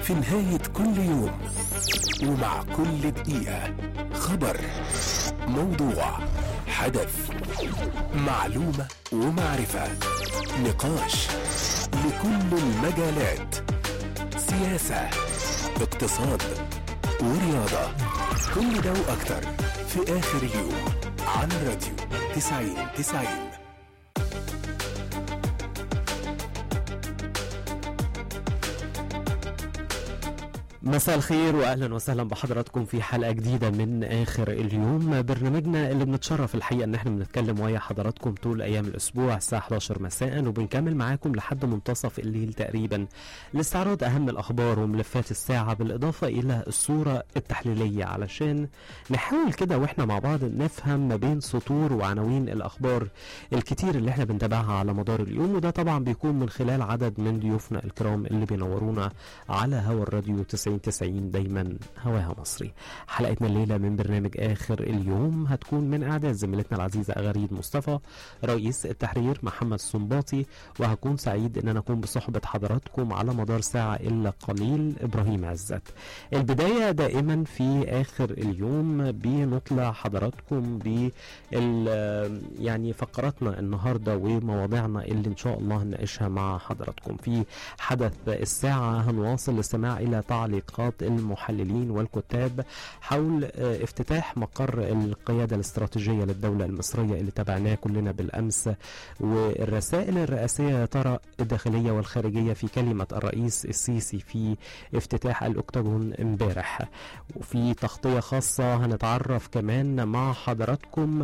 في نهاية كل يوم ومع كل دقيقة خبر موضوع حدث معلومة ومعرفة نقاش لكل المجالات سياسة اقتصاد ورياضة كل ده وأكتر في آخر اليوم على الراديو 90 90 مساء الخير واهلا وسهلا بحضراتكم في حلقه جديده من اخر اليوم برنامجنا اللي بنتشرف الحقيقه ان احنا بنتكلم ويا حضراتكم طول ايام الاسبوع الساعه 11 مساء وبنكمل معاكم لحد منتصف الليل تقريبا لاستعراض اهم الاخبار وملفات الساعه بالاضافه الى الصوره التحليليه علشان نحاول كده واحنا مع بعض نفهم ما بين سطور وعناوين الاخبار الكتير اللي احنا بنتابعها على مدار اليوم وده طبعا بيكون من خلال عدد من ضيوفنا الكرام اللي بينورونا على هوا الراديو 90 90 دايما هواها مصري حلقتنا الليلة من برنامج آخر اليوم هتكون من إعداد زميلتنا العزيزة أغاريد مصطفى رئيس التحرير محمد سنباطي وهكون سعيد إن أنا أكون بصحبة حضراتكم على مدار ساعة إلا قليل إبراهيم عزت البداية دائما في آخر اليوم بنطلع حضراتكم ب يعني فقراتنا النهاردة ومواضيعنا اللي إن شاء الله هنناقشها مع حضراتكم في حدث الساعة هنواصل الاستماع إلى تعليق تعليقات المحللين والكتاب حول افتتاح مقر القيادة الاستراتيجية للدولة المصرية اللي تابعناه كلنا بالأمس والرسائل الرئاسية يا ترى الداخلية والخارجية في كلمة الرئيس السيسي في افتتاح الأكتاجون امبارح وفي تغطية خاصة هنتعرف كمان مع حضراتكم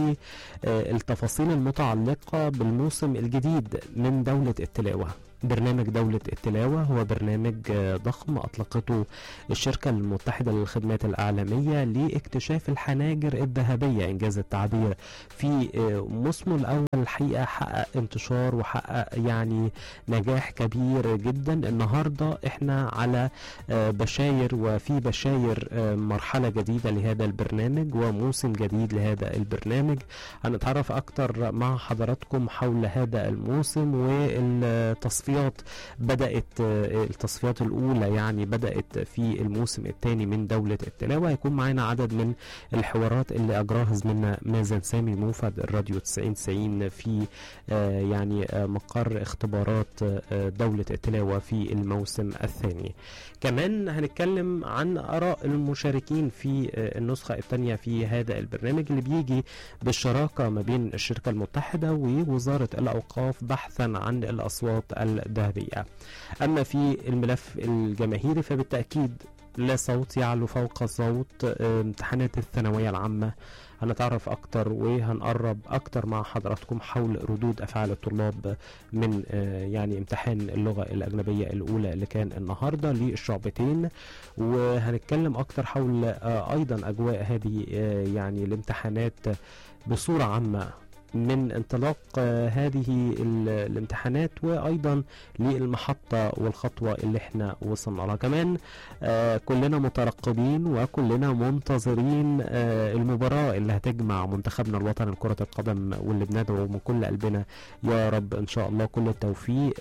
للتفاصيل المتعلقة بالموسم الجديد من دولة التلاوة برنامج دولة التلاوة هو برنامج ضخم أطلقته الشركة المتحدة للخدمات الإعلامية لاكتشاف الحناجر الذهبية إنجاز التعبير في موسمه الأول الحقيقة حقق انتشار وحقق يعني نجاح كبير جدا النهاردة احنا على بشاير وفي بشاير مرحلة جديدة لهذا البرنامج وموسم جديد لهذا البرنامج هنتعرف أكتر مع حضراتكم حول هذا الموسم والتصفيق التصفيات بدأت التصفيات الأولى يعني بدأت في الموسم الثاني من دولة التلاوة هيكون معانا عدد من الحوارات اللي أجراها زميلنا مازن سامي موفد الراديو 90 90 في يعني مقر اختبارات دولة التلاوة في الموسم الثاني كمان هنتكلم عن آراء المشاركين في النسخة الثانية في هذا البرنامج اللي بيجي بالشراكة ما بين الشركة المتحدة ووزارة الأوقاف بحثا عن الأصوات الذهبية أما في الملف الجماهيري فبالتأكيد لا صوت يعلو فوق صوت امتحانات الثانوية العامة هنتعرف أكتر وهنقرب أكتر مع حضراتكم حول ردود أفعال الطلاب من يعني امتحان اللغة الأجنبية الأولى اللي كان النهاردة للشعبتين وهنتكلم أكتر حول أيضا أجواء هذه يعني الامتحانات بصورة عامة من انطلاق هذه الامتحانات وايضا للمحطه والخطوه اللي احنا وصلنا لها كمان كلنا مترقبين وكلنا منتظرين المباراه اللي هتجمع منتخبنا الوطني لكره القدم واللي بندعو من كل قلبنا يا رب ان شاء الله كل التوفيق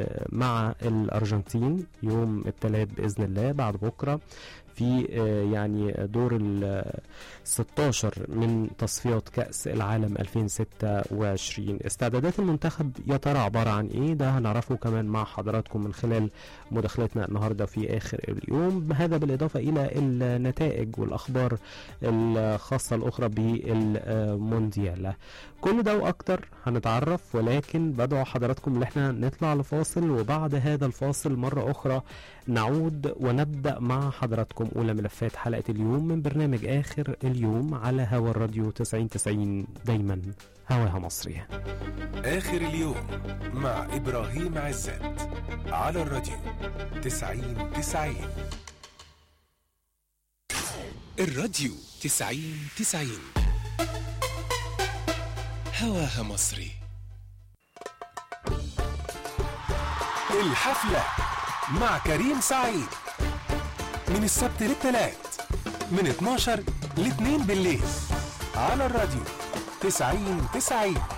مع الارجنتين يوم الثلاث باذن الله بعد بكره في يعني دور ال 16 من تصفيات كأس العالم 2026 استعدادات المنتخب يا ترى عبارة عن ايه ده هنعرفه كمان مع حضراتكم من خلال مداخلتنا النهاردة في آخر اليوم هذا بالإضافة إلى النتائج والأخبار الخاصة الأخرى بالمونديال كل ده وأكتر هنتعرف ولكن بدعو حضراتكم ان احنا نطلع لفاصل وبعد هذا الفاصل مرة أخرى نعود ونبدأ مع حضراتكم أولى ملفات حلقة اليوم من برنامج آخر اليوم على هوا الراديو 90 90 دايما هواها مصري آخر اليوم مع إبراهيم عزت على الراديو 90 90 الراديو 90 90 هواها مصري الحفلة مع كريم سعيد من السبت للثلاث من 12 ل 2 بالليل على الراديو 90 90